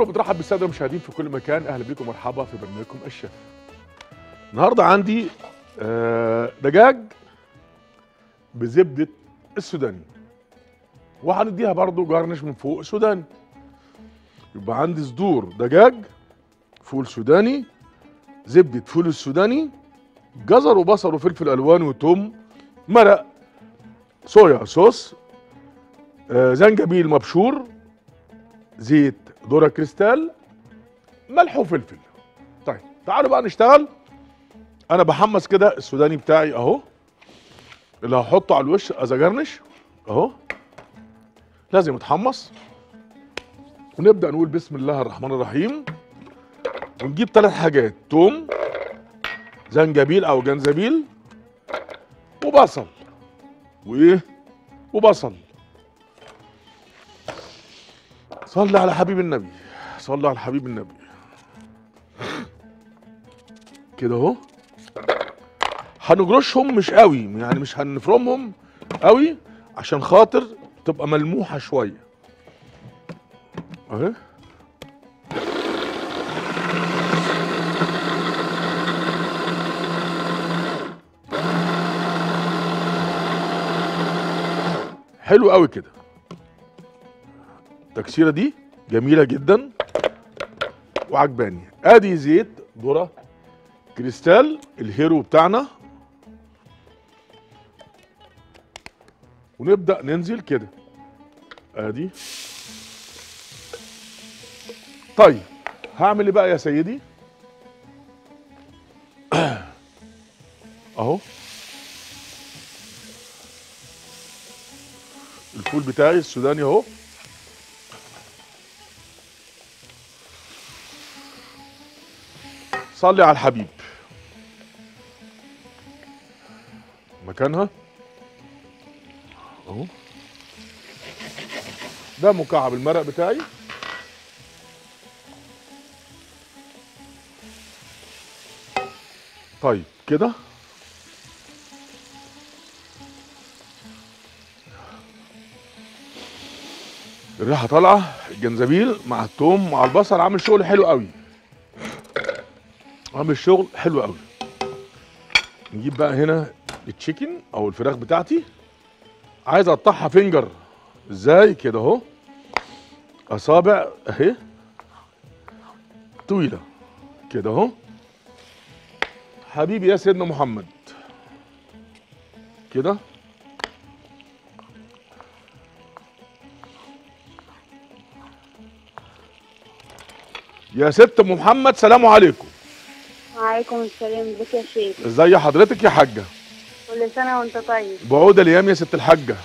بترحب بالساده المشاهدين في كل مكان اهلا بكم ومرحبا في برنامجكم الشيف النهارده عندي آه، دجاج بزبده السوداني وهنديها برضو جرنش من فوق سوداني يبقى عندي صدور دجاج فول سوداني زبده فول السوداني جزر وبصل وفلفل الوان وتوم مرق صويا صوص آه، زنجبيل مبشور زيت ذره كريستال ملح وفلفل طيب تعالوا بقى نشتغل انا بحمص كده السوداني بتاعي اهو اللي هحطه على الوش ازجرنش اهو لازم يتحمص ونبدا نقول بسم الله الرحمن الرحيم ونجيب ثلاث حاجات توم زنجبيل او جنزبيل وبصل وايه وبصل صلي على حبيب النبي صلي على حبيب النبي كده اهو هنجرشهم مش قوي يعني مش هنفرمهم قوي عشان خاطر تبقى ملموحه شويه اهي حلو قوي كده التكسيره دي جميله جدا وعجباني ادي زيت ذره كريستال الهيرو بتاعنا ونبدا ننزل كده ادي طيب هعمل ايه بقى يا سيدي اهو الفول بتاعي السوداني اهو صلي على الحبيب مكانها اهو ده مكعب المرق بتاعي طيب كده الريحه طالعه الجنزبيل مع الثوم مع البصل عامل شغل حلو قوي عامل شغل حلو قوي نجيب بقى هنا التشيكن او الفراخ بتاعتي عايز اقطعها فينجر ازاي كده اهو اصابع اهي طويله كده اهو حبيبي يا سيدنا محمد كده يا ست أم محمد سلام عليكم وعليكم السلام ازيك يا شيخ ازي حضرتك يا حاجه كل سنة وانت طيب بعود الايام يا ست الحاجه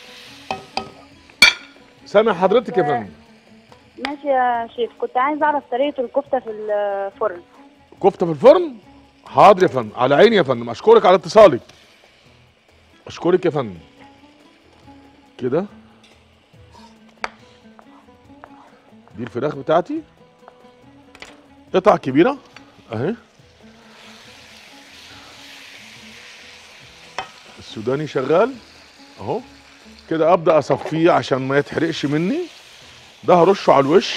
سامع حضرتك يا فندم ماشي يا شيخ كنت عايز اعرف طريقة الكفتة في الفرن كفته في الفرن حاضر يا فندم على عيني يا فندم اشكرك على اتصالك اشكرك يا فندم كده دي الفراخ بتاعتي قطع كبيره اهي السوداني شغال اهو كده ابدا اصفيه عشان ما يتحرقش مني ده هرشه على الوش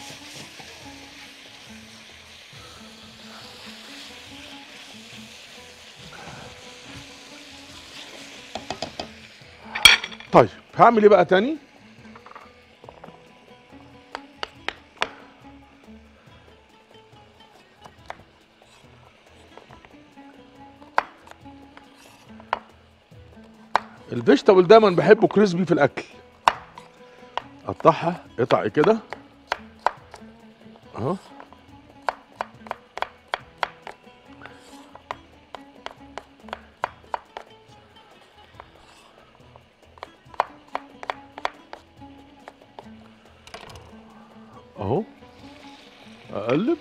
طيب هعمل ايه بقى تاني الفيجيتابل دايما بحبه كريسبي في الاكل قطعها قطع كده اهو اهو اقلب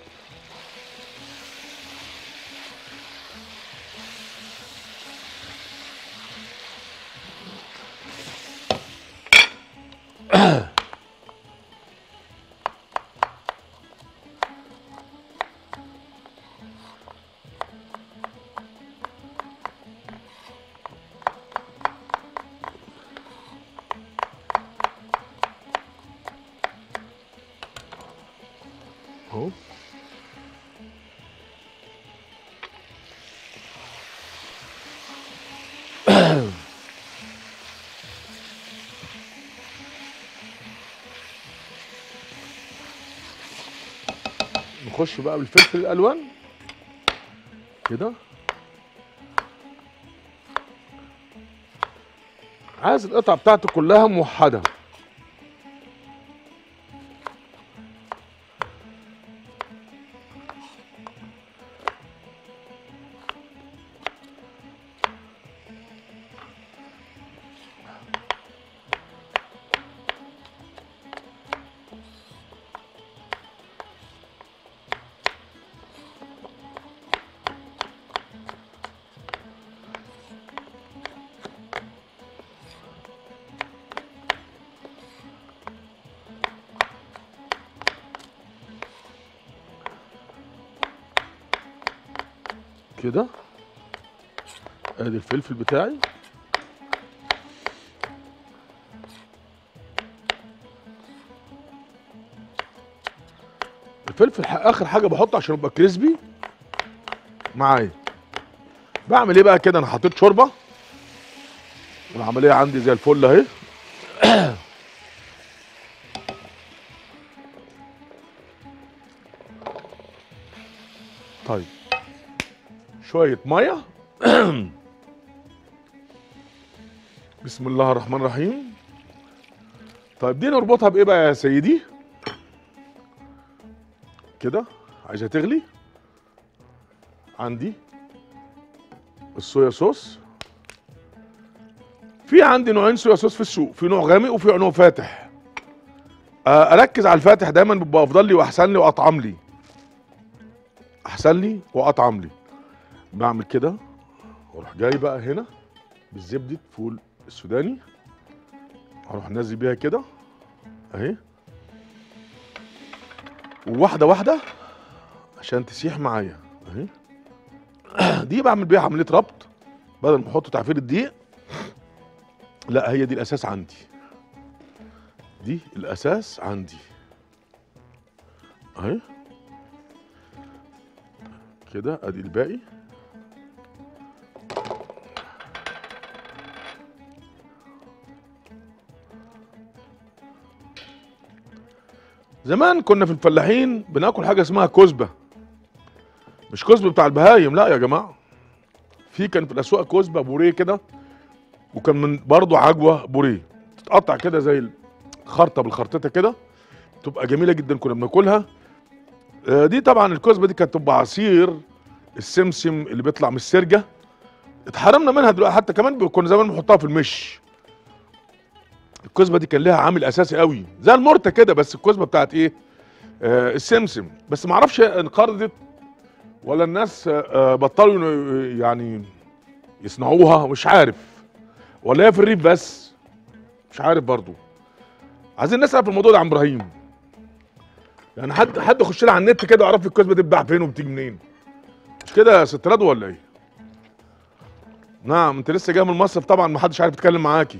نخش بقى بالفلفل الالوان كده عايز القطعه بتاعته كلها موحده كده ادي الفلفل بتاعي الفلفل ح- اخر حاجه بحطه عشان يبقى كريسبي معايا بعمل ايه بقى كده انا حطيت شوربه العمليه عندي زي الفل اهي طيب شويه ميه بسم الله الرحمن الرحيم طيب دي نربطها بايه بقى يا سيدي كده عايزها تغلي عندي الصويا صوص في عندي نوعين صويا صوص في السوق في نوع غامق وفي نوع فاتح آه، اركز على الفاتح دايما بيبقى افضل لي واحسن لي واطعم لي احسن لي واطعم لي بعمل كده واروح جاي بقى هنا بالزبده فول السوداني اروح نازل بيها كده اهي وواحده واحده عشان تسيح معايا اهي دي بعمل بيها عمليه ربط بدل ما احط تعفير الدقيق لا هي دي الاساس عندي دي الاساس عندي اهي كده ادي الباقي زمان كنا في الفلاحين بناكل حاجه اسمها كزبه مش كزبه بتاع البهايم لا يا جماعه في كان في الاسواق كزبه بوريه كده وكان من برضه عجوه بوريه تتقطع كده زي الخرطه بالخرطته كده تبقى جميله جدا كنا بناكلها آه، دي طبعا الكزبه دي كانت تبقى عصير السمسم اللي بيطلع من السرجه اتحرمنا منها دلوقتي حتى كمان كنا زمان بنحطها في المش الكزبه دي كان لها عامل اساسي قوي زي المرته كده بس الكزبه بتاعت ايه آه السمسم بس ما اعرفش انقرضت ولا الناس آه آه، بطلوا ين- يعني يصنعوها مش عارف ولا هي في الريف بس مش عارف برضو عايزين نسال في الموضوع ده عن ابراهيم يعني حد حد يخش لي على النت كده يعرف لي الكزبه دي بتتباع فين وبتيجي منين مش كده يا ست رضوى ولا ايه نعم انت لسه جاي من المصرف طبعا ما حدش عارف يتكلم معاكي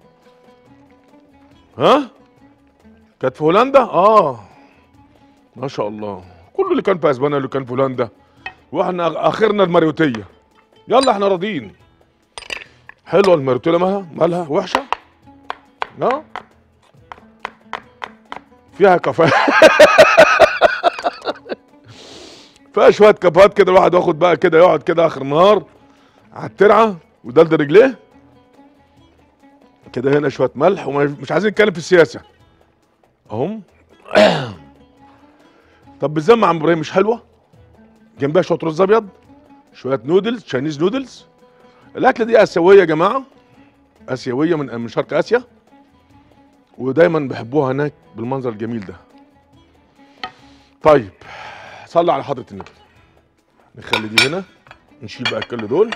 ها كانت في هولندا اه ما شاء الله كل اللي كان في اسبانيا اللي كان في هولندا واحنا اخرنا الماريوتيه يلا احنا راضيين حلوه الماريوتيه مالها مالها وحشه لا فيها كافيه فيها شويه كافيهات كده الواحد ياخد بقى كده يقعد كده اخر النهار على الترعه ويدلدل رجليه كده هنا شويه ملح ومش عايزين نتكلم في السياسه اهم طب بالذمة يا عم ابراهيم مش حلوه جنبها شويه رز ابيض شويه نودلز تشاينيز نودلز الاكله دي اسيويه يا جماعه اسيويه من من شرق اسيا ودايما بيحبوها هناك بالمنظر الجميل ده طيب صلي على حضره النبي نخلي دي هنا نشيل بقى كل دول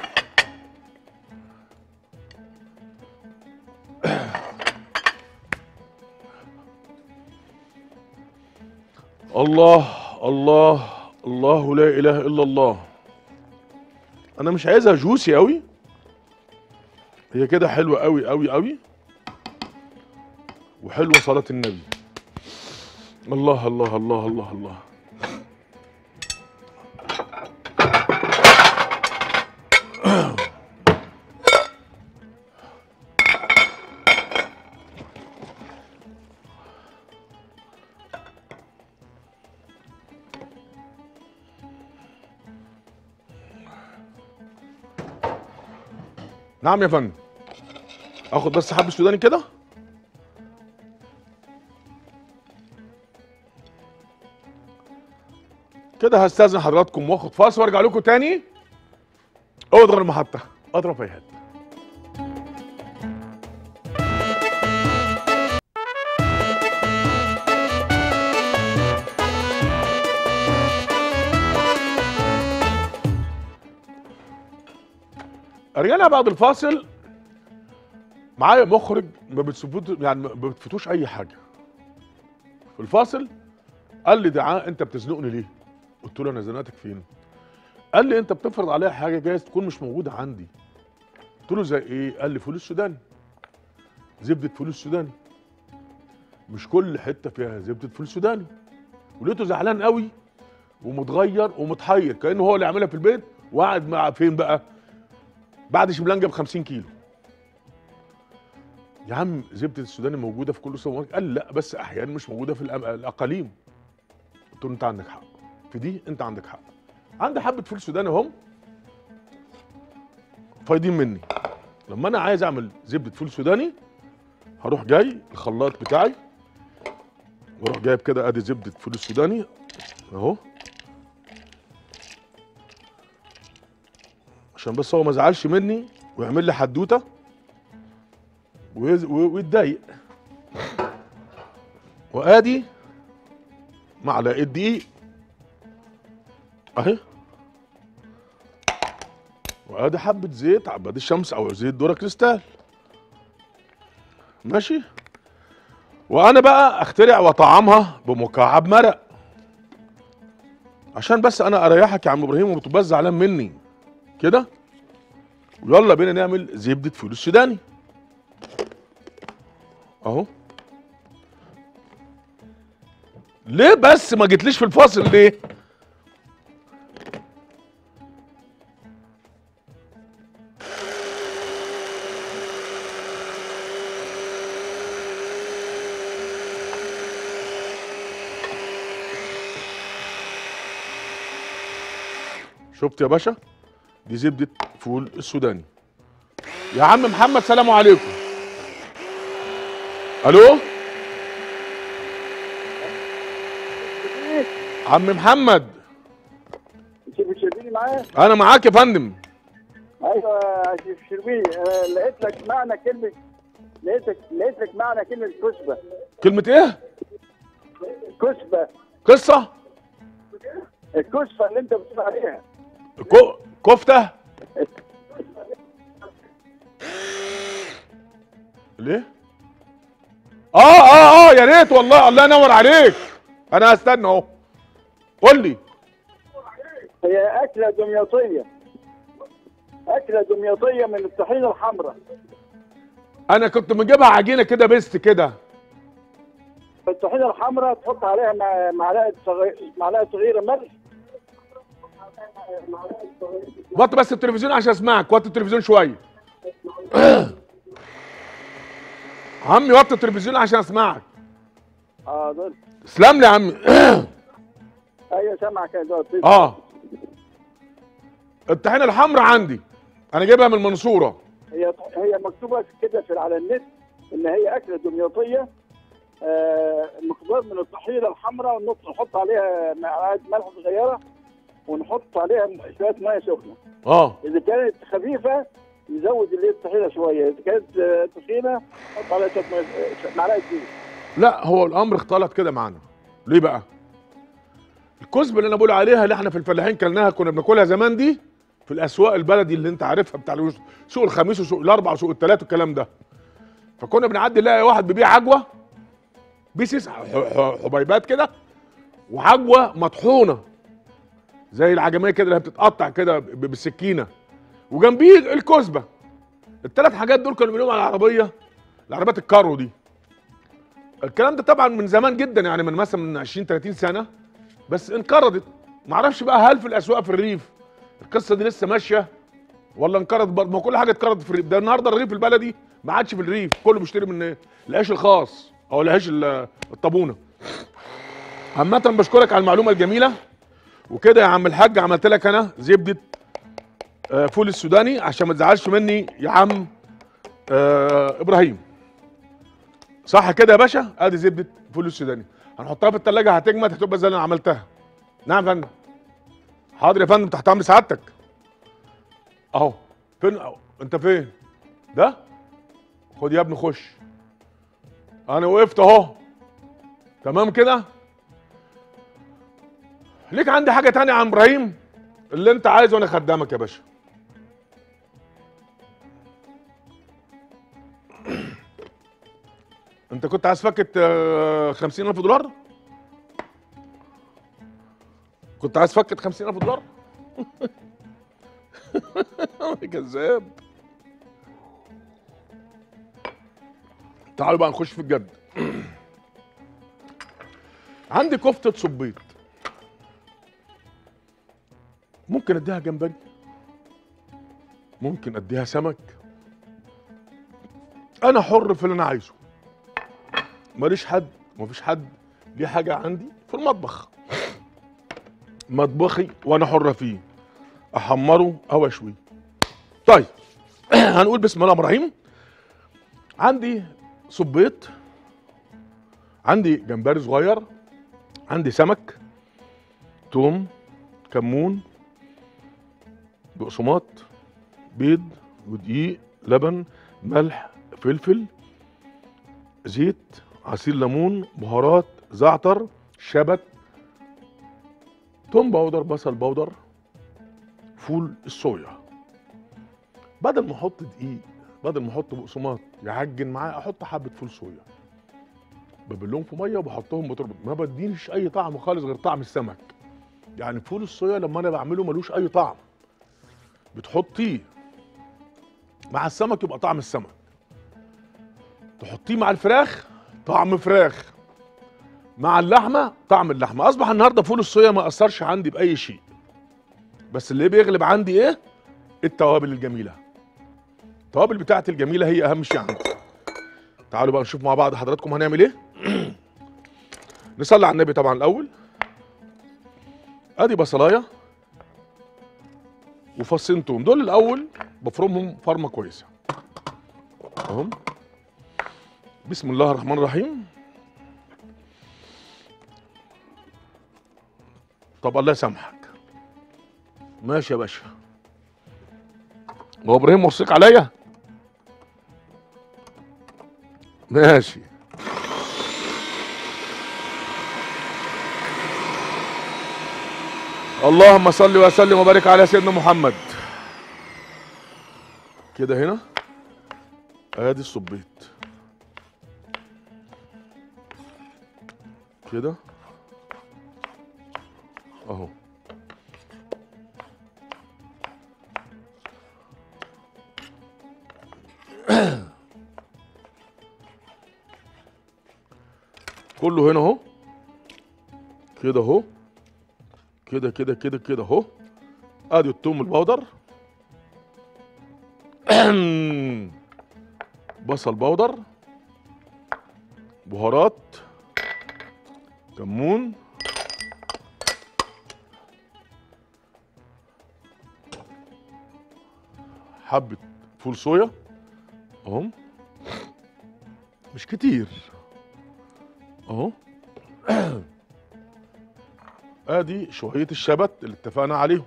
الله الله الله لا اله الا الله انا مش عايزها جوسي قوي هي كده حلوه قوي قوي قوي وحلوه صلاه النبي الله الله الله الله الله نعم يا فندم اخد بس حب سوداني كده كده هستاذن حضراتكم واخد فاصل وارجع لكم تاني اضرب المحطه اضرب في هات رجعنا بعد الفاصل معايا مخرج ما بتثبت يعني ما بتفوتوش اي حاجه في الفاصل قال لي دعاء انت بتزنقني ليه قلت له انا زنقتك فين قال لي انت بتفرض عليا حاجه جايز تكون مش موجوده عندي قلت له زي ايه قال لي فول السوداني زبده فول السوداني مش كل حته فيها زبده فول سوداني ولقيته زعلان قوي ومتغير ومتحير كانه هو اللي عاملها في البيت وقاعد مع فين بقى بعد شملانجه ب 50 كيلو يا عم زبده السوداني موجوده في كل سوبر ماركت قال لا بس احيانا مش موجوده في الأم- الاقاليم قلت له انت عندك حق في دي انت عندك حق عندي حبه فول سوداني اهم فايضين مني لما انا عايز اعمل زبده فول سوداني هروح جاي الخلاط بتاعي واروح جايب كده ادي زبده فول السوداني اهو عشان بس هو ما زعلش مني ويعمل لي حدوته ويز- و- ويتضايق وادي معلقه دقيق اهي وادي حبه زيت عباد الشمس او زيت ذره كريستال ماشي وانا بقى اخترع واطعمها بمكعب مرق عشان بس انا اريحك يا عم ابراهيم وبتبقى زعلان مني كده ويلا بينا نعمل زبده فول السوداني اهو ليه بس ما جيتليش في الفاصل ليه شفت يا باشا دي زبده فول السوداني يا عم محمد سلام عليكم الو عم محمد شيف الشربيني معايا؟ انا معاك يا فندم ايوه يا شيف الشربيني آه، لقيت لك معنى كلمه لقيت لك لقيت لك معنى كلمه كسبه كلمه ايه كسبه قصه الكسبه اللي انت بتقول عليها كو... كفته ليه اه اه اه يا ريت والله الله ينور عليك انا هستنى اهو قول لي هي اكله دمياطيه اكله دمياطيه من الطحينه الحمراء انا كنت مجيبها عجينه كده بيست كده الطحينه الحمراء تحط عليها مع- معلقه صغير معلقه صغيره ملح وطي بس التلفزيون عشان اسمعك وطي التلفزيون شويه عمي وطي التلفزيون عشان اسمعك اه دول تسلم لي يا عمي ايوه سامعك يا دول اه الطحينه الحمراء عندي انا جايبها من المنصوره هي هي مكتوبه كده في على النت ان هي اكله دمياطيه آه مقدار من الطحينه الحمراء ونحط نحط عليها معلقه ملح صغيره ونحط عليها شويه ميه سخنه اه اذا كانت خفيفه نزود اللي هي الطحينه شويه اذا كانت آه، تخينه نحط عليها شويه ميه آه، معلقه زيت لا هو الامر اختلط كده معانا ليه بقى الكزبه اللي انا بقول عليها اللي احنا في الفلاحين كلناها كنا بناكلها زمان دي في الاسواق البلدي اللي انت عارفها بتاع الوس- سوق الخميس وسوق الاربع وسوق الثلاث والكلام ده فكنا بنعدي نلاقي واحد بيبيع عجوه بيسيس ح- ح- حبيبات كده وعجوه مطحونه زي العجميه كده اللي هي بتتقطع كده ب- بالسكينه وجنبيه الكزبه الثلاث حاجات دول كانوا بيقولوا على العربيه العربيات الكارو دي الكلام ده طبعا من زمان جدا يعني من مثلا من 20 30 سنه بس انقرضت معرفش بقى هل في الاسواق في الريف القصه دي لسه ماشيه ولا انقرضت برضه ما كل حاجه اتقرضت في الريف ده النهارده الريف البلدي ما عادش في الريف كله بيشتري من إيه؟ العيش الخاص او العيش ال- الطابونه عامة بشكرك على المعلومة الجميلة وكده يا عم الحاج عملت لك انا زبدة آه، فول السوداني عشان ما تزعلش مني يا عم آه ابراهيم صح كده يا باشا ادي زبده فول السوداني هنحطها في التلاجة هتجمد هتبقى زي اللي انا عملتها نعم يا فندم حاضر يا فندم تحت امر سعادتك اهو فين أهو. انت فين ده خد يا ابني خش انا وقفت اهو تمام كده ليك عندي حاجه تانية يا عم ابراهيم اللي انت عايزه وانا خدامك يا باشا انت كنت عايز فكة خمسين الف دولار كنت عايز فكة خمسين الف دولار كذاب تعالوا بقى نخش في الجد عندي كفتة صبيط ممكن اديها جمبري ممكن اديها سمك انا حر في اللي انا عايزه ماليش حد مفيش حد ليه حاجه عندي في المطبخ مطبخي وانا حر فيه احمره او اشويه طيب هنقول بسم الله الرحمن الرحيم عندي صبيط عندي جمبري صغير عندي سمك توم كمون بقسماط بيض ودقيق لبن ملح فلفل زيت عصير ليمون بهارات زعتر شبت توم باودر بصل باودر فول الصويا بدل ما احط دقيق بدل ما احط بقسماط يعجن معايا احط حبه فول صويا ببلهم في ميه وبحطهم بتربط ما بديش اي طعم خالص غير طعم السمك يعني فول الصويا لما انا بعمله ملوش اي طعم بتحطيه مع السمك يبقى طعم السمك تحطيه مع الفراخ طعم فراخ مع اللحمه طعم اللحمه اصبح النهارده فول الصويا ما اثرش عندي باي شيء بس اللي بيغلب عندي ايه التوابل الجميله التوابل بتاعتي الجميله هي اهم شيء عندي تعالوا بقى نشوف مع بعض حضراتكم هنعمل ايه نصلي على النبي طبعا الاول ادي بصلايه وفصين توم دول الاول بفرمهم فرمه كويسه اهم بسم الله الرحمن الرحيم طب الله يسامحك ماشي يا باشا هو ابراهيم موثق عليا ماشي اللهم صل وسلم وبارك على سيدنا محمد كده هنا ادي الصبيط كده اهو كله هنا اهو كده اهو كده كده كده كده اهو ادي التوم البودر بصل بودر بهارات كمون حبة فول صويا اهم مش كتير اهو ادي شوية الشبت اللي اتفقنا عليهم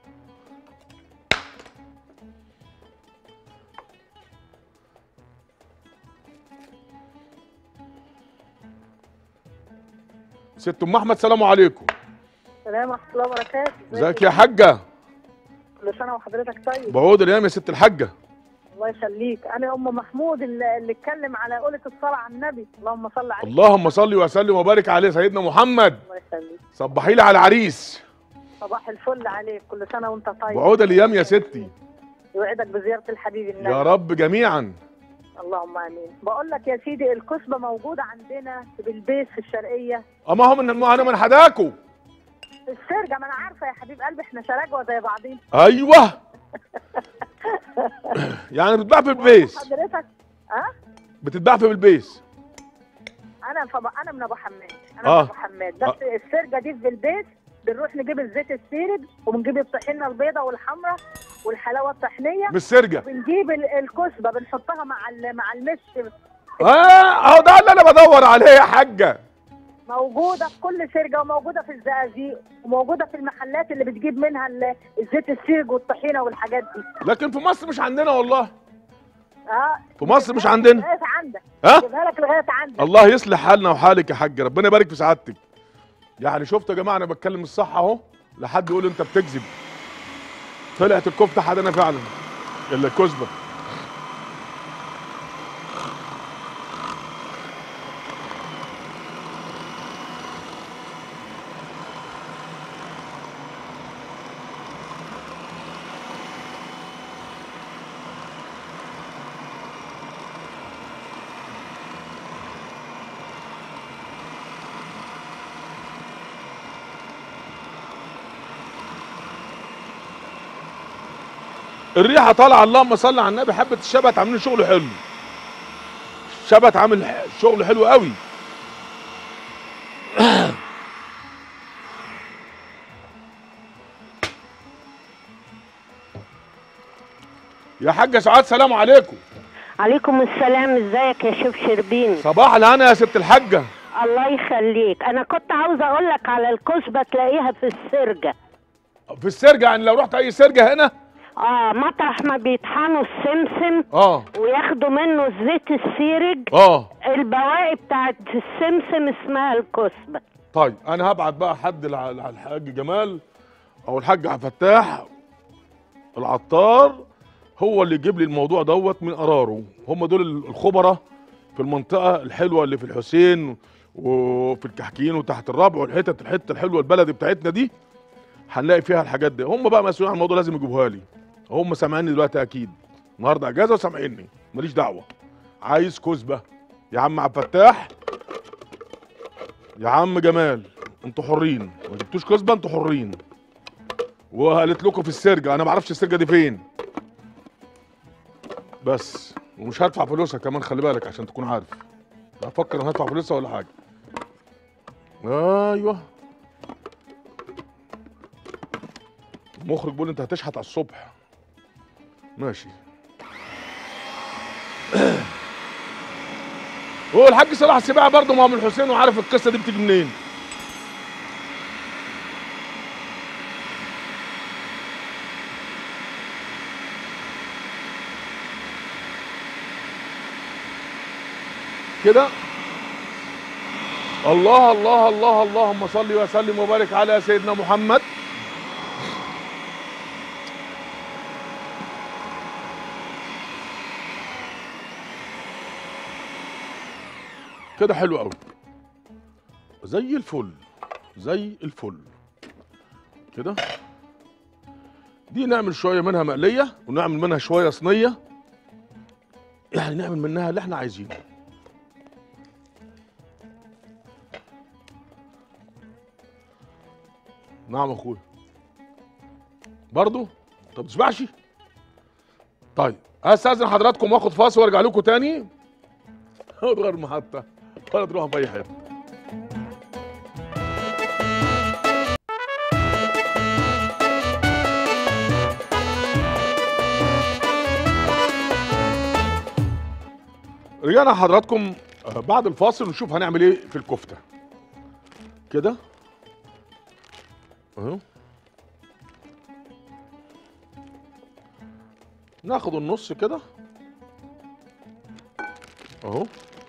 ست ام احمد سلام عليكم السلام ورحمة الله وبركاته ازيك يا حاجه كل سنة وحضرتك طيب بعود الايام يا ست الحاجه الله يخليك أنا أم محمود اللي اللي اتكلم على قولة الصلاة على النبي اللهم صل عليه اللهم صل وسلم وبارك عليه سيدنا محمد الله يخليك صبحي لي على العريس صباح الفل عليك كل سنة وأنت طيب بعود الايام يا ستي يوعدك بزيارة الحبيب النبي يا رب جميعا اللهم آمين بقول لك يا سيدي الكسبة موجودة عندنا في بالبيت في الشرقية اما هو من انا من حداكو السرجة ما أنا عارفة يا حبيب قلبي إحنا شراجوة زي بعضين ايوه يعني بتتباع في البيس حضرتك أه بتتباع في البيس أنا فب... أنا من أبو حماد أنا آه. من أبو حماد بس السرجة دي في بالبيت بنروح نجيب الزيت السيرد وبنجيب الطحينه البيضاء والحمراء والحلاوه الطحينيه بالسرجه بنجيب ال- الكسبه بنحطها مع ال- مع المش اه اهو ده اللي انا بدور عليه يا حاجه موجوده في كل سرجه وموجوده في الزقازيق وموجوده في المحلات اللي بتجيب منها ال- الزيت السيرج والطحينه والحاجات دي لكن في مصر مش عندنا والله اه في مصر مش عندنا لغايه عندك ها جيبها لك لغايه عندك الله يصلح حالنا وحالك يا حاج ربنا يبارك في سعادتك يعني شفتوا يا جماعه انا بتكلم الصح اهو لحد يقول انت بتكذب طلعت الكفته حدنا فعلا الكزبه الريحه طالعه اللهم صل على النبي حبه الشبت عاملين شغل حلو الشبت عامل ح- شغل حلو قوي يا حاجه سعاد سلام عليكم عليكم السلام ازيك يا شيف شربيني صباح الهنا يا ست الحاجه الله يخليك انا كنت عاوزه اقول لك على الكسبه تلاقيها في السرجه في السرجه يعني لو رحت اي سرجه هنا اه مطرح ما بيطحنوا السمسم اه وياخدوا منه الزيت السيرج اه البواقي بتاعت السمسم اسمها الكسبه طيب انا هبعت بقى حد لع- لع- الحاج جمال او الحاج عبد الفتاح العطار هو اللي يجيب لي الموضوع دوت من قراره هم دول ال- الخبراء في المنطقه الحلوه اللي في الحسين وفي الكحكين وتحت الرابع والحتت الحته الحلوه البلدي بتاعتنا دي هنلاقي فيها الحاجات دي هم بقى مسؤولين عن الموضوع لازم يجيبوها لي هم سامعيني دلوقتي اكيد النهارده اجازه وسامعيني ماليش دعوه عايز كزبه يا عم عبد الفتاح يا عم جمال انتوا حرين ما جبتوش كزبه انتوا حرين وقالت لكم في السرجه انا ما اعرفش السرجه دي فين بس ومش هدفع فلوسها كمان خلي بالك عشان تكون عارف لا افكر ان هدفع فلوسها ولا حاجه ايوه المخرج بيقول انت هتشحت على الصبح ماشي هو الحاج صلاح السباعي برضه ما هو من الحسين وعارف القصه دي بتيجي منين كده الله الله الله اللهم صل وسلم وبارك على سيدنا محمد كده حلو قوي زي الفل زي الفل كده دي نعمل شويه منها مقليه ونعمل منها شويه صينيه يعني نعمل منها اللي احنا عايزينه نعم اخويا برضو طب تشبعش طيب استاذن حضراتكم واخد فاصل وارجع لكم تاني غير المحطه ولا تروحوا في اي حته رجعنا حضراتكم آه، بعد الفاصل ونشوف هنعمل ايه في الكفته كده اهو ناخد النص كده اهو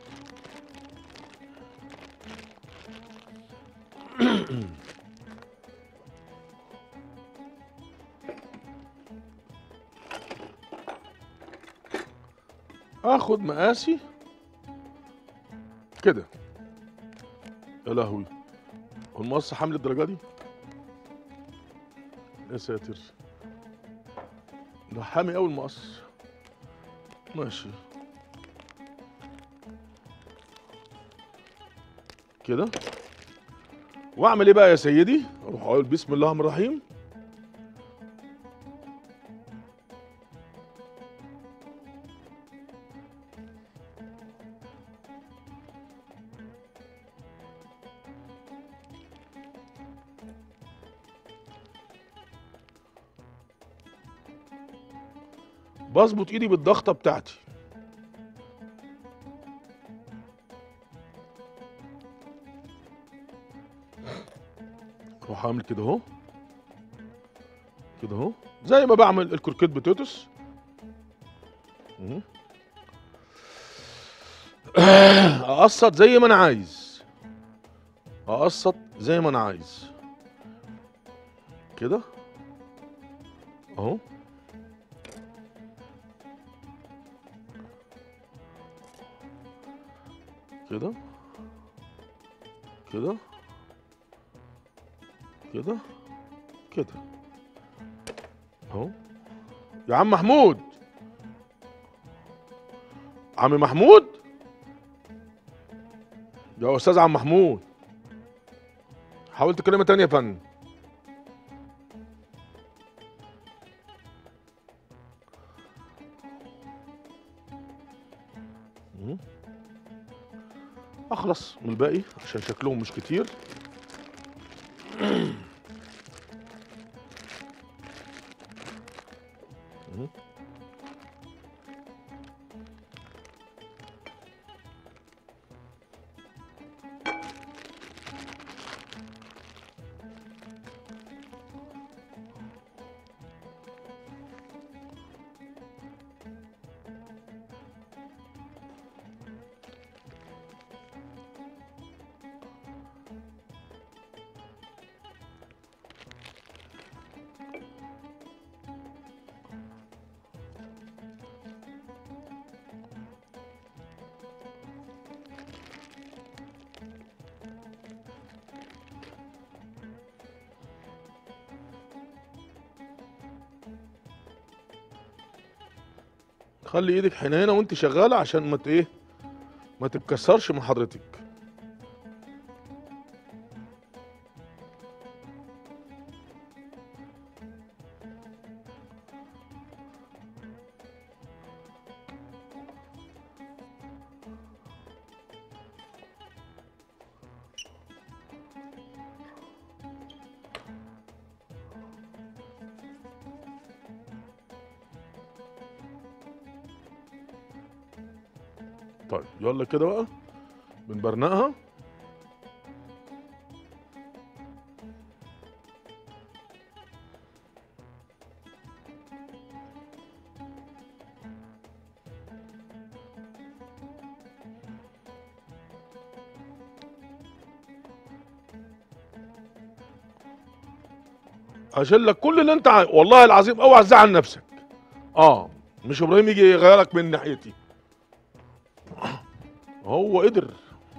اخد مقاسي كده يا لهوي هو المقص حامل الدرجه دي يا ساتر ده حامي قوي المقص ماشي كده واعمل ايه بقى يا سيدي اروح اقول بسم الله الرحمن الرحيم بظبط ايدي بالضغطه بتاعتي اروح اعمل كده اهو كده اهو زي ما بعمل الكروكيت بوتيتوس مم. اقسط زي ما انا عايز اقسط زي ما انا عايز كده اهو كده كده كده كده اهو يا عم محمود عم محمود يا استاذ عم محمود حاولت كلمه تانية يا فندم مم. اخلص من الباقي عشان شكلهم مش كتير مم. خلي ايدك حنينه وانت شغاله عشان ما ت- ايه ما تتكسرش من حضرتك طيب يلا كده بقى بنبرنقها اشيل لك كل اللي انت عايز والله العظيم اوعى تزعل نفسك اه مش ابراهيم يجي يغيرك من ناحيتي هو قدر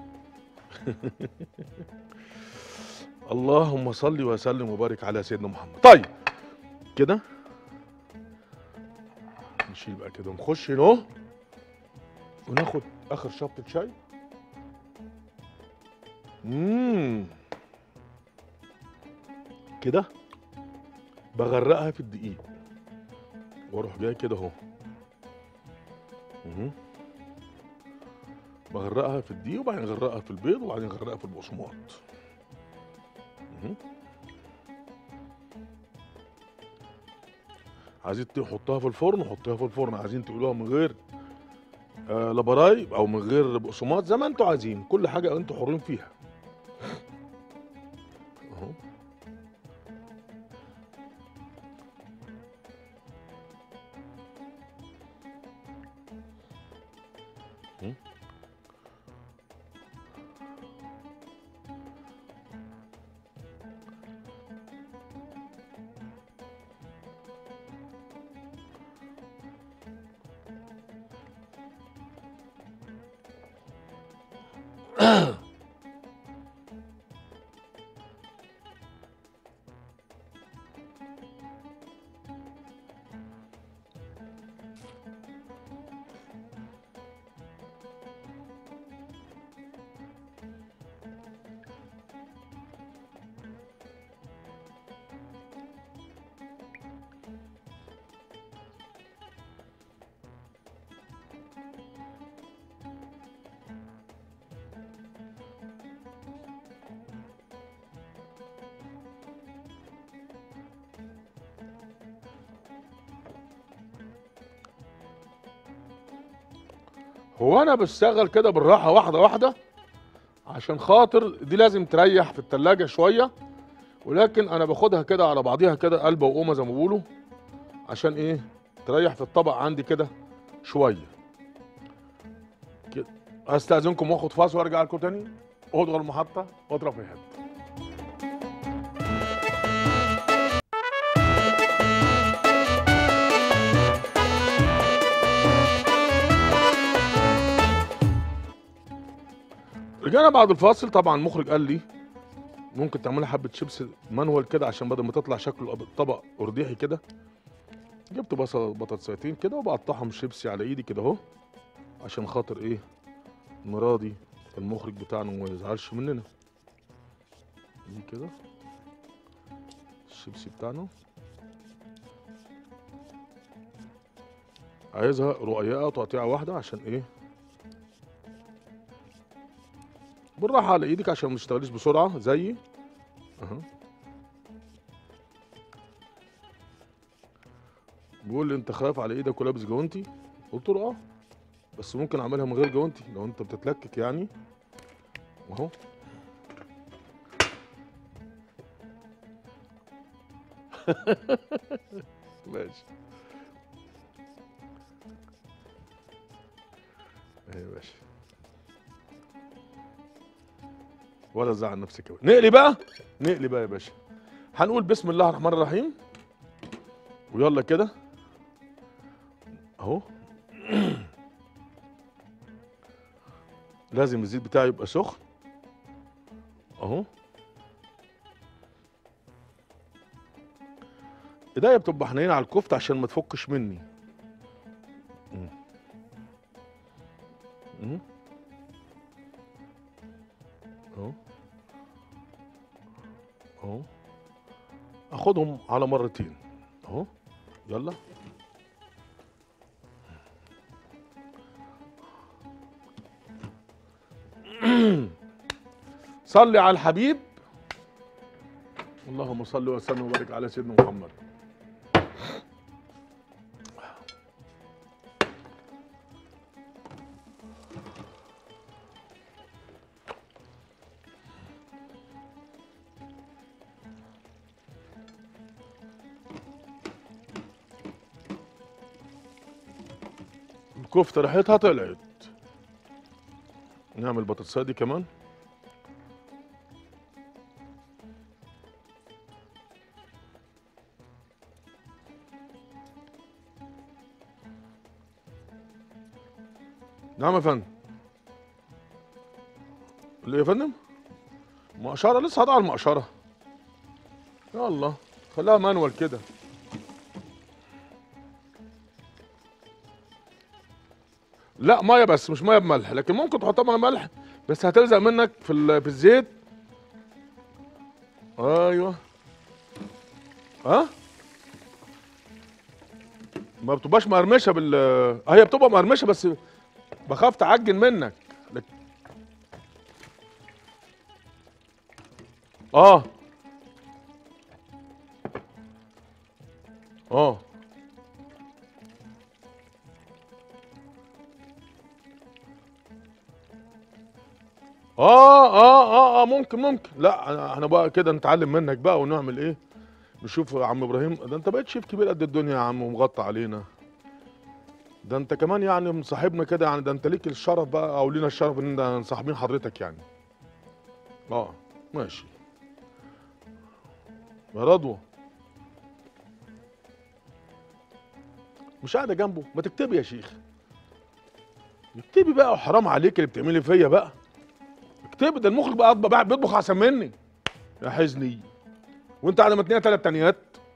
اللهم صل وسلم وبارك على سيدنا محمد طيب كده نشيل بقى كده ونخش هنا وناخد اخر شطه شاي امم كده بغرقها في الدقيق واروح جاي كده اهو مهم. بغرقها في الدقيق وبعدين اغرقها في البيض وبعدين اغرقها في البقسماط مهم. عايزين تحطها في الفرن حطيها في الفرن عايزين تقولوها من غير آه لبراي او من غير بقسماط زي ما انتوا عايزين كل حاجه انتوا حرين فيها اهو مم. هو انا بشتغل كده بالراحه واحده واحده عشان خاطر دي لازم تريح في التلاجة شويه ولكن انا باخدها كده على بعضيها كده قلبه وقومه زي ما بيقولوا عشان ايه تريح في الطبق عندي كده شويه كده هستاذنكم واخد فاصل وارجع لكم تاني اضغط المحطه واضرب في الهد رجعنا بعد الفاصل طبعا المخرج قال لي ممكن تعملي حبه شيبس مانوال كده عشان بدل ما تطلع شكل الطبق ارديحي كده جبت بصل بطاطسيتين كده وبقطعهم شيبسي على ايدي كده اهو عشان خاطر ايه نراضي المخرج بتاعنا وما يزعلش مننا دي كده الشيبسي بتاعنا عايزها رقيقه تقطيعه واحده عشان ايه بالراحه على ايدك عشان ما تشتغليش بسرعه زيي اهو بيقول لي انت خايف على ايدك ولابس جوانتي قلت له اه بس ممكن اعملها من غير جوانتي لو انت بتتلكك يعني اهو ماشي ايه يا باشا ولا تزعل نفسك كمان نقلي بقى نقلي بقى يا باشا هنقول بسم الله الرحمن الرحيم ويلا كده اهو لازم الزيت بتاعي يبقى سخن اهو ايديا بتبقى حنينه على الكفته عشان ما تفكش مني مم. مم. اهو اهو اخدهم على مرتين اهو يلا صلي على الحبيب اللهم صل وسلم وبارك على سيدنا محمد الكفتة ريحتها طلعت نعمل بطاطسايه دي كمان نعم يا فندم اللي يا فندم مقشرة لسه هضع المقشرة يا الله خليها مانوال كده لا ميه بس مش ميه بملح لكن ممكن تحطها ميه ملح بس هتلزق منك في ال- في الزيت ايوه ها ما بتبقاش مقرمشه بال آه، هي بتبقى مقرمشه بس بخاف تعجن منك لك- اه اه اه اه اه اه ممكن ممكن لا أنا- احنا بقى كده نتعلم منك بقى ونعمل ايه نشوف يا عم ابراهيم ده انت بقيت شيف كبير قد الدنيا يا عم ومغطى علينا ده انت كمان يعني مصاحبنا كده يعني ده انت ليك الشرف بقى او لينا الشرف ان احنا صاحبين حضرتك يعني اه ماشي يا رضوى مش قاعده جنبه ما تكتبي يا شيخ اكتبي بقى وحرام عليك اللي بتعملي فيا بقى اكتبي ده المخرج بقى بقى بيطبخ احسن مني يا حزني وانت على متنيه ثلاث تانيات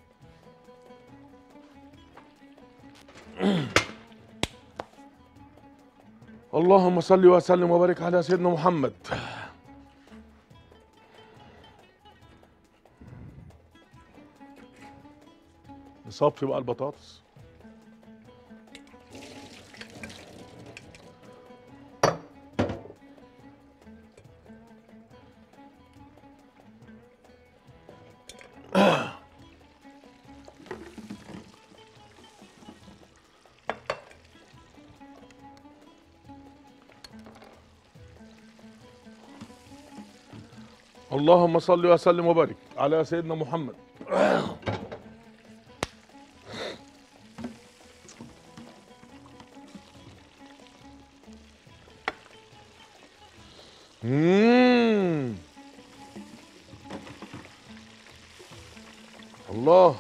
اللهم صل وسلم وبارك على سيدنا محمد نصفي بقى البطاطس اللهم صل وسلم وبارك على سيدنا محمد مم. الله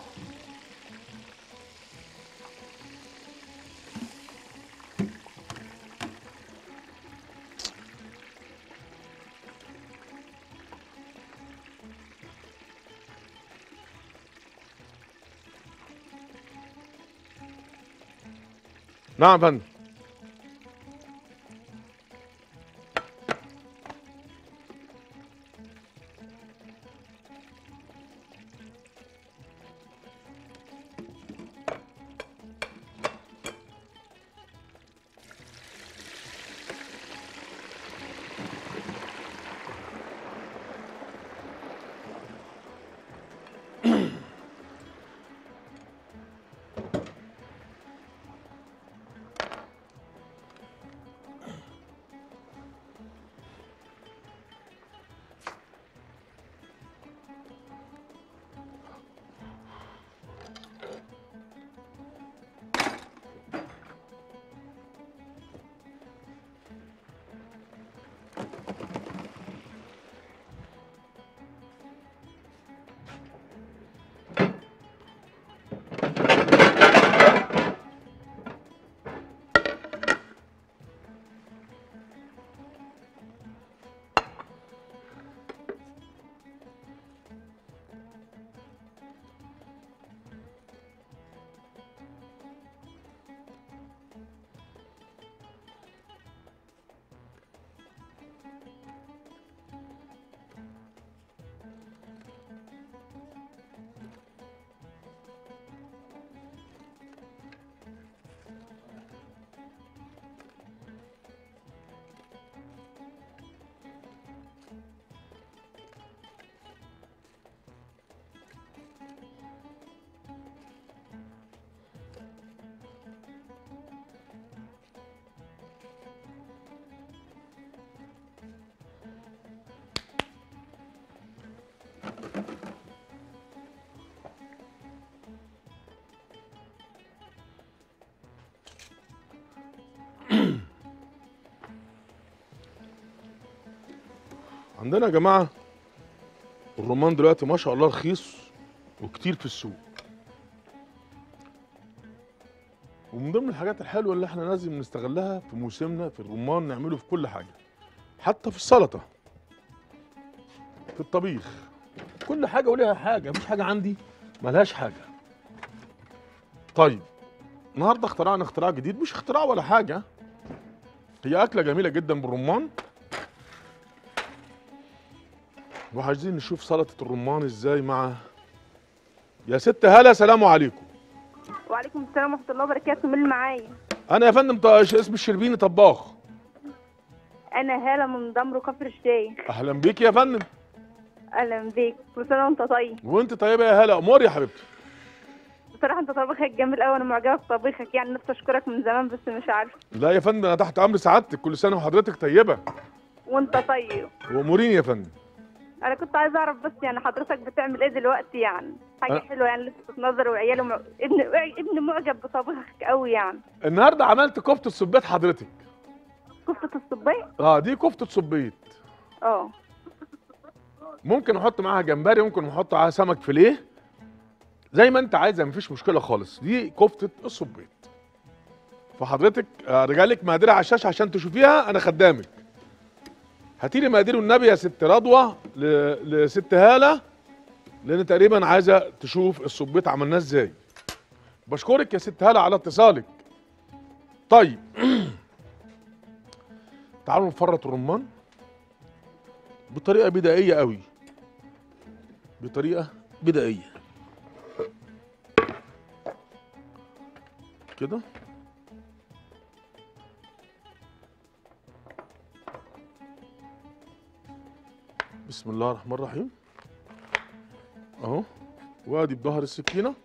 نعم يا فندم عندنا يا جماعه الرمان دلوقتي ما شاء الله رخيص وكتير في السوق ومن ضمن الحاجات الحلوه اللي احنا لازم نستغلها في موسمنا في الرمان نعمله في كل حاجه حتى في السلطه في الطبيخ كل حاجه وليها حاجه مفيش حاجه عندي ملهاش حاجه طيب النهارده اخترعنا اختراع جديد مش اختراع ولا حاجه هي اكله جميله جدا بالرمان وعايزين نشوف سلطه الرمان ازاي مع يا ست هلا سلام عليكم وعليكم السلام ورحمه الله وبركاته مين اللي معايا انا يا فندم طا- اسمي الشربيني طباخ انا هاله من دمر كفر الشيخ اهلا بيك يا فندم اهلا بيك كل سنه وانت طيب وانت طيبه يا هلا امور يا حبيبتي بصراحه انت طبيخك جميل قوي انا معجبه بطبيخك يعني نفسي اشكرك من زمان بس مش عارفه لا يا فندم انا تحت امر سعادتك كل سنه وحضرتك طيبه وانت طيب واموريني يا فندم انا كنت عايزه اعرف بس يعني حضرتك بتعمل ايه دلوقتي يعني حاجه أه. حلوه يعني لسه نظر وعياله مع... ابن ابن معجب بطبيخك قوي يعني النهارده عملت كفته صبيت حضرتك كفته الصبيط اه دي كفته صبيت اه ممكن احط معاها جمبري ممكن احط معاها سمك فيليه زي ما انت عايزه مفيش مشكله خالص دي كفته الصبيط فحضرتك آه، رجالك مقادير على الشاشه عشان تشوفيها انا خدامك هاتي لي مقادير النبي يا ست رضوى ل- لست هاله لان تقريبا عايزه تشوف الصبيط عملناه ازاي بشكرك يا ست هاله على اتصالك طيب تعالوا نفرط الرمان بطريقه بدائيه قوي بطريقه بدائيه كده بسم الله الرحمن الرحيم اهو وادي بظهر السكينه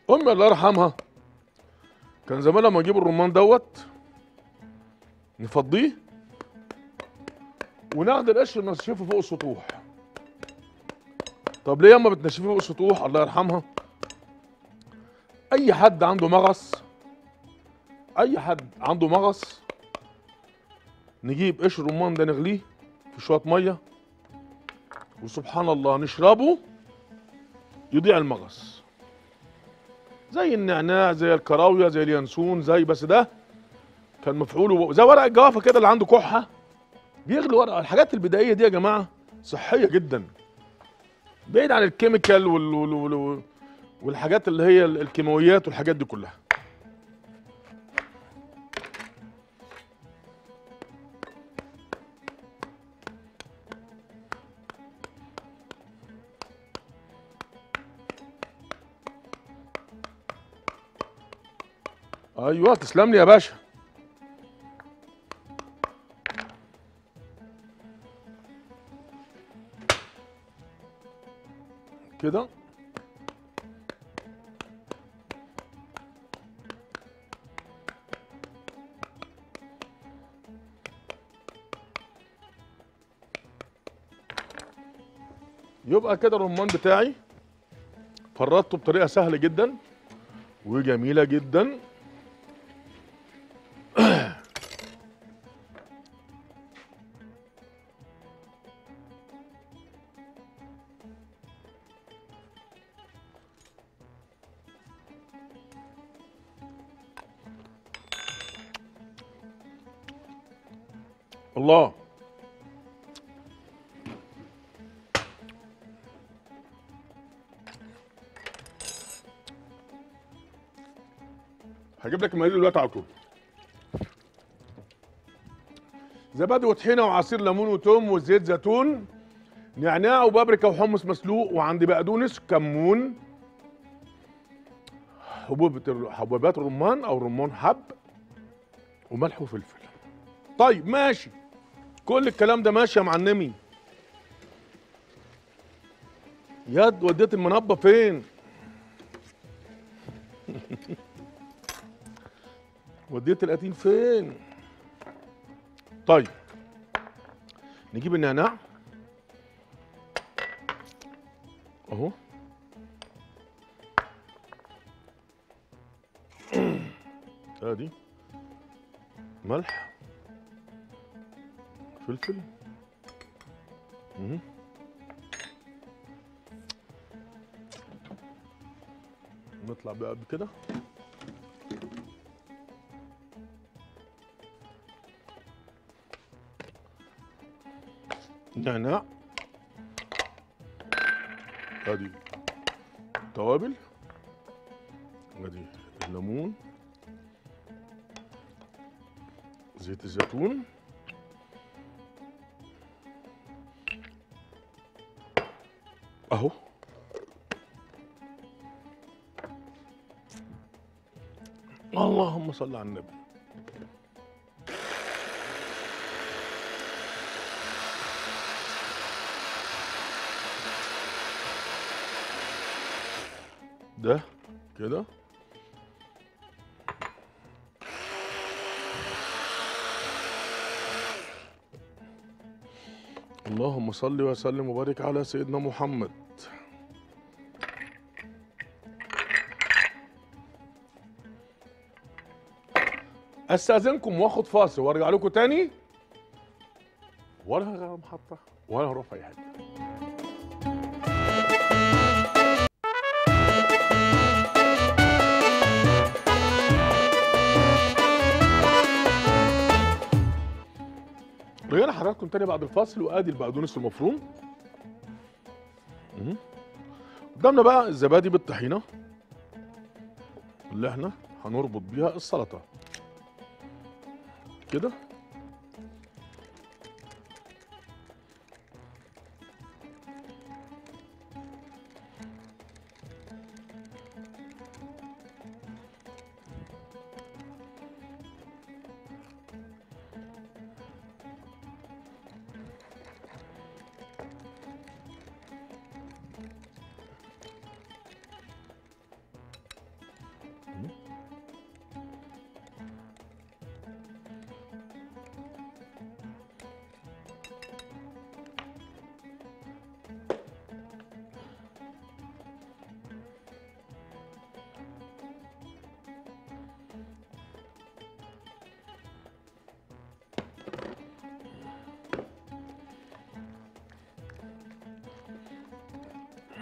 امي الله يرحمها كان زمان لما نجيب الرمان دوت نفضيه وناخد القشر ننشفه فوق السطوح طب ليه اما بتنشفيه فوق السطوح الله يرحمها اي حد عنده مغص اي حد عنده مغص نجيب قشر الرمان ده نغليه في شويه ميه وسبحان الله نشربه يضيع المغص زي النعناع زي الكراويه زي اليانسون زي بس ده كان مفعوله زي ورق الجوافه كده اللي عنده كحه بيغلي ورق الحاجات البدائيه دي يا جماعه صحيه جدا بعيد عن الكيميكال وال... وال... وال... والحاجات اللي هي الكيماويات والحاجات دي كلها ايوه تسلم لي يا باشا كده يبقى كده الرمان بتاعي فرطته بطريقه سهله جدا وجميله جدا الله هجيب لك المقادير دلوقتي على طول زبادي وطحينه وعصير ليمون وتوم وزيت زيتون نعناع وبابريكا وحمص مسلوق وعندي بقدونس كمون حبوب حبوبات الرمان او رمان حب وملح وفلفل طيب ماشي كل الكلام ده ماشي يا معلمي ياد وديت المنبه فين وديت القتين فين طيب نجيب النعناع اهو ادي ملح فلفل مهم. نطلع بقى بكده نعناع ادي توابل ادي الليمون زيت الزيتون اهو اللهم صل على النبي ده كده اللهم صل وسلم وبارك على سيدنا محمد استاذنكم واخد فاصل وارجع لكم تاني ولا هغير محطه ولا هروح في اي حته رجعنا حضراتكم تاني بعد الفاصل وادي البقدونس المفروم مهم. قدامنا بقى الزبادي بالطحينه اللي احنا هنربط بيها السلطه كده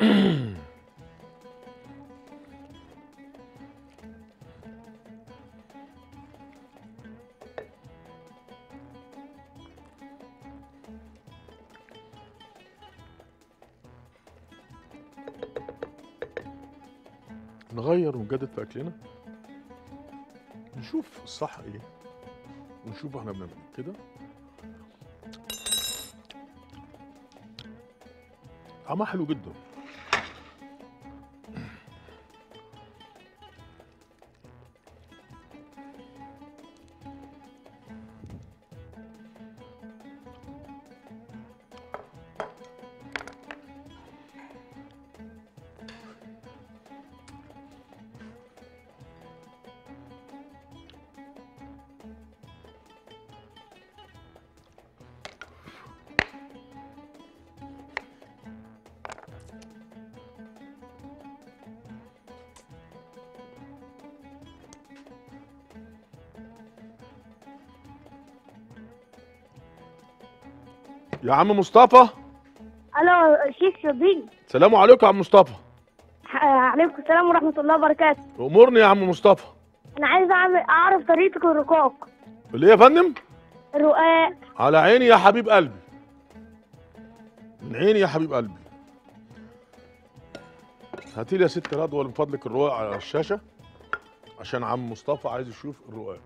نغير ونجدد في اكلنا نشوف الصح ايه ونشوف احنا بنعمل إيه. كده طعمها حلو جدا يا عم مصطفى الو شيخ صديق سلام عليكم يا عم مصطفى عليكم السلام ورحمه الله وبركاته امورني يا عم مصطفى انا عايز اعمل اعرف طريقه الرقاق ليه يا فندم الرقاق على عيني يا حبيب قلبي من عيني يا حبيب قلبي هاتي لي يا ست رضوى من فضلك الرقاق على الشاشه عشان عم مصطفى عايز يشوف الرقاق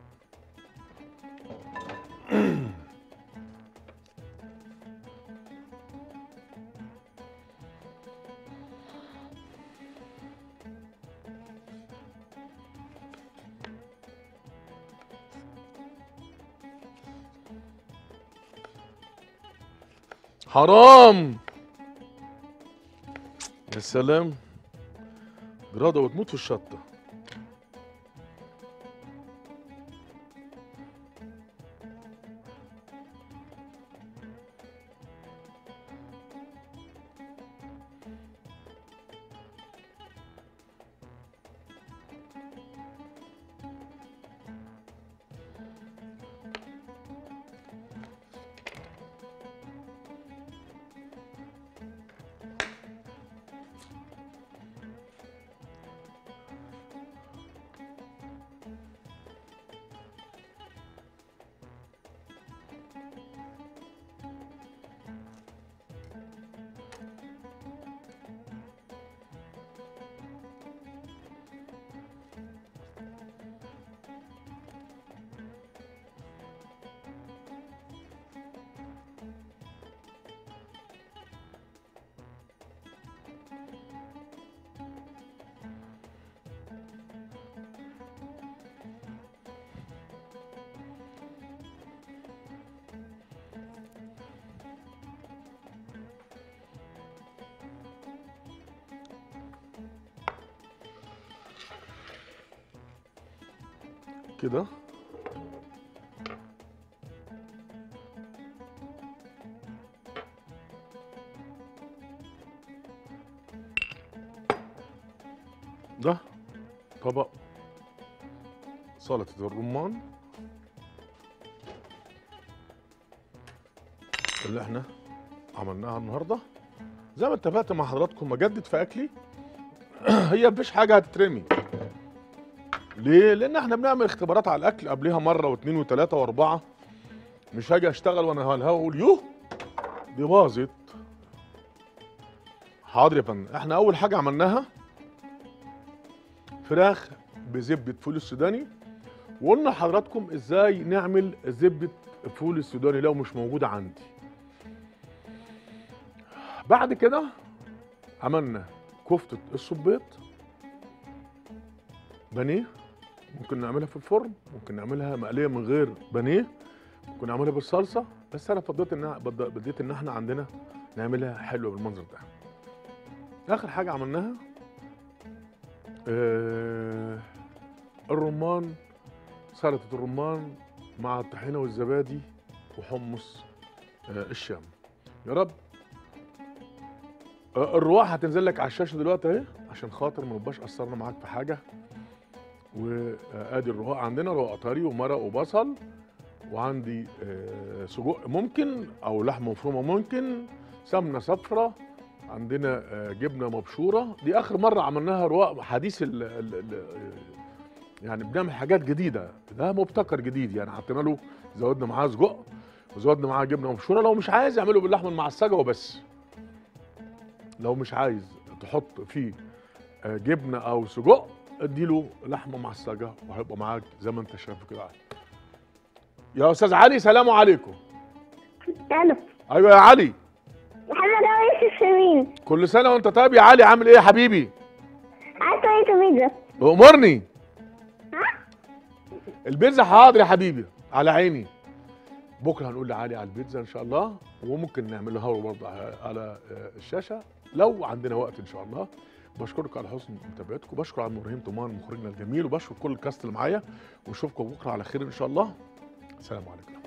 حرام يا سلام دي رضوى بتموت في الشطه كده ده طبق سلطة الرمان اللي احنا عملناها النهارده زي ما اتفقت مع حضراتكم اجدد في اكلي هي مفيش حاجه هتترمي ليه؟ لأن احنا بنعمل اختبارات على الأكل قبلها مرة واثنين وثلاثة وأربعة مش هاجي أشتغل وأنا على الهوا أقول يوه دي باظت حاضر يا فندم احنا أول حاجة عملناها فراخ بزبدة فول السوداني وقلنا لحضراتكم ازاي نعمل زبدة فول السوداني لو مش موجودة عندي بعد كده عملنا كفتة الصبيط بانيه ممكن نعملها في الفرن ممكن نعملها مقليه من غير بانيه ممكن نعملها بالصلصه بس انا فضلت ان بد- بديت ان احنا عندنا نعملها حلوه بالمنظر ده اخر حاجه عملناها آه الرمان سلطه الرمان مع الطحينه والزبادي وحمص آه الشام يا رب آه الرواح هتنزل لك على الشاشه دلوقتي اهي عشان خاطر ما نبقاش قصرنا معاك في حاجه وادي الرقاق عندنا رقاق طري ومرق وبصل وعندي آه، سجق ممكن او لحمه مفرومه ممكن سمنه صفرة عندنا آه، جبنه مبشوره دي اخر مره عملناها رواق حديث ال ال ال يعني بنعمل حاجات جديده ده مبتكر جديد يعني حطينا له زودنا معاه سجق وزودنا معاه جبنه مبشوره لو مش عايز اعمله باللحمه المعسجه وبس لو مش عايز تحط فيه آه، جبنه او سجق اديله لحمه معسجه وهيبقى معاك زي ما انت شايف كده عادي. يا استاذ علي سلام عليكم الو ايوه يا علي محمد هو يوسف شيرين كل سنه وانت طيب يا علي عامل ايه يا حبيبي عايز طريقة البيتزا امرني البيتزا حاضر يا حبيبي على عيني بكره هنقول لعلي على البيتزا ان شاء الله وممكن نعملها له برضه على آه، الشاشه لو عندنا وقت ان شاء الله بشكرك على حسن متابعتكم بشكر عم ابراهيم طمان مخرجنا الجميل وبشكر كل الكاست اللي معايا ونشوفكم بكره على خير ان شاء الله السلام عليكم